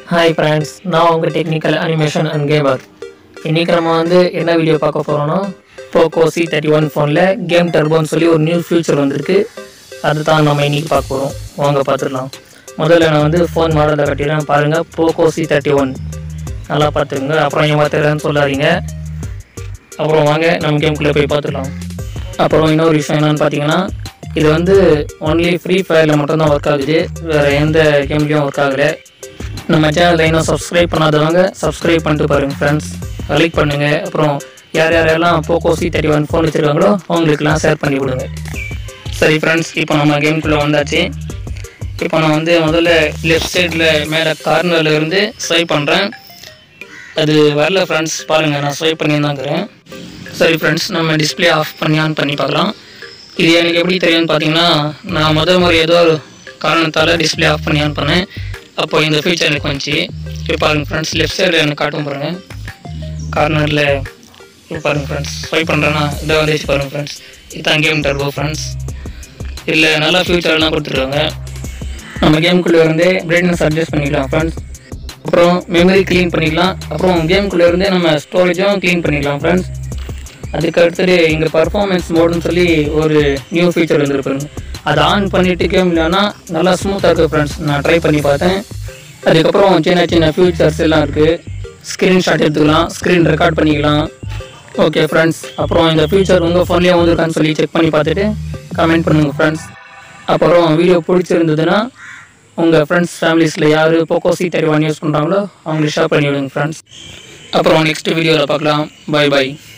hi friends நான் உங்கள் technical animation and gamer இன்றைக்கி நம்ம வந்து என்ன வீடியோ பார்க்க போகிறோன்னா போக்கோ சி தேர்ட்டி ஒன் ஃபோனில் கேம் டர்போன்னு சொல்லி ஒரு நியூ ஃபியூச்சர் வந்திருக்கு அதுதான் நம்ம இன்றைக்கி பார்க்க போகிறோம் வாங்க பார்த்துடலாம் முதல்ல நான் வந்து ஃபோன் மாடலை கட்டிடுறேன் பாருங்கள் போக்கோ சி தேர்ட்டி ஒன் நல்லா பார்த்துக்குங்க அப்புறம் ஏமாத்துறேன்னு சொல்லாதீங்க அப்புறம் வாங்க நம்ம கேம்குள்ளே போய் பார்த்துடலாம் அப்புறம் இன்னொரு விஷயம் என்னன்னு பார்த்தீங்கன்னா இது வந்து ஒன்லி ஃப்ரீ ஃபயரில் மட்டும்தான் ஒர்க் ஆகுது வேறு எந்த கேம்லேயும் ஒர்க் ஆகலை நம்ம சேனலில் இன்னும் சப்ஸ்கிரைப் பண்ணாதவங்க சப்ஸ்கிரைப் பண்ணிட்டு பாருங்க ஃப்ரெண்ட்ஸ் லைக் பண்ணுங்கள் அப்புறம் யார் யாரெல்லாம் Poco C thirty one phone வச்சுருக்காங்களோ அவங்களுக்குலாம் ஷேர் பண்ணி விடுங்க சரி ஃப்ரெண்ட்ஸ் இப்போ நம்ம கேம்குள்ளே வந்தாச்சு இப்போ நான் வந்து முதல்ல லெஃப்ட் சைடில் மேலே கார்னரில் இருந்து ஸ்வைப் பண்ணுறேன் அது வரல ஃப்ரெண்ட்ஸ் பாருங்கள் நான் ஸ்வைப் பண்ணி தாங்கிறேன் சரி ஃப்ரெண்ட்ஸ் நம்ம டிஸ்ப்ளே ஆஃப் பண்ணி ஆன் பண்ணி பார்க்கலாம் இது எனக்கு எப்படி தெரியும்னு பார்த்தீங்கன்னா நான் முதல் முறை ஏதோ ஒரு காரணத்தால் டிஸ்ப்ளே ஆஃப் பண்ணி ஆன் பண்ணேன் அப்போ இந்த ஃபீச்சர் எனக்கு வந்துச்சு இப்போ பாருங்கள் ஃப்ரெண்ட்ஸ் லெஃப்ட் சைடில் எனக்கு காட்டும் பாருங்கள் கார்னரில் இப்போ பாருங்கள் ஃப்ரெண்ட்ஸ் ஸ்வைப் பண்ணுறேன்னா இதை வந்துச்சு பாருங்கள் ஃப்ரெண்ட்ஸ் இதுதான் கேம் டர்போ ஃப்ரெண்ட்ஸ் இதில் நல்லா ஃபியூச்சர்லாம் கொடுத்துருக்காங்க நம்ம கேமுக்குள்ளே இருந்தே பிரைட்னஸ் அட்ஜஸ்ட் பண்ணிக்கலாம் ஃப்ரெண்ட்ஸ் அப்புறம் மெமரி க்ளீன் பண்ணிக்கலாம் அப்புறம் கேமுக்குள்ளே இருந்தே நம்ம ஸ்டோரேஜும் க்ளீன் பண்ணிக்கலாம் ஃப்ரெண்ட்ஸ் அதுக்கு அடுத்தது இங்கே பர்ஃபார்மன்ஸ் மோடுன்னு சொல்லி ஒரு நியூ ஃபீச்சர் வந்துருப்பாருங்க அதை ஆன் பண்ணிட்டு கேம் இல்லைன்னா நல்லா ஸ்மூத்தாக இருக்குது ஃப்ரெண்ட்ஸ் நான் ட்ரை பண்ணி பார்த்தேன் அதுக்கப்புறம் சின்ன சின்ன ஃபியூச்சர்ஸ் எல்லாம் இருக்குது ஸ்க்ரீன்ஷாட் எடுத்துக்கலாம் ஸ்க்ரீன் ரெக்கார்ட் பண்ணிக்கலாம் ஓகே ஃப்ரெண்ட்ஸ் அப்புறம் இந்த ஃபியூச்சர் உங்கள் ஃபோன்லேயே வந்திருக்கான்னு சொல்லி செக் பண்ணி பார்த்துட்டு கமெண்ட் பண்ணுங்கள் ஃப்ரெண்ட்ஸ் அப்புறம் வீடியோ பிடிச்சிருந்ததுன்னா உங்கள் ஃப்ரெண்ட்ஸ் ஃபேமிலிஸில் யார் Poco C thirty one use பண்ணுறாங்களோ அவங்களுக்கு ஷேர் பண்ணி விடுங்க ஃப்ரெண்ட்ஸ் அப்புறம் நெக்ஸ்ட் வீடியோவில் பார்க்கலாம் பை பை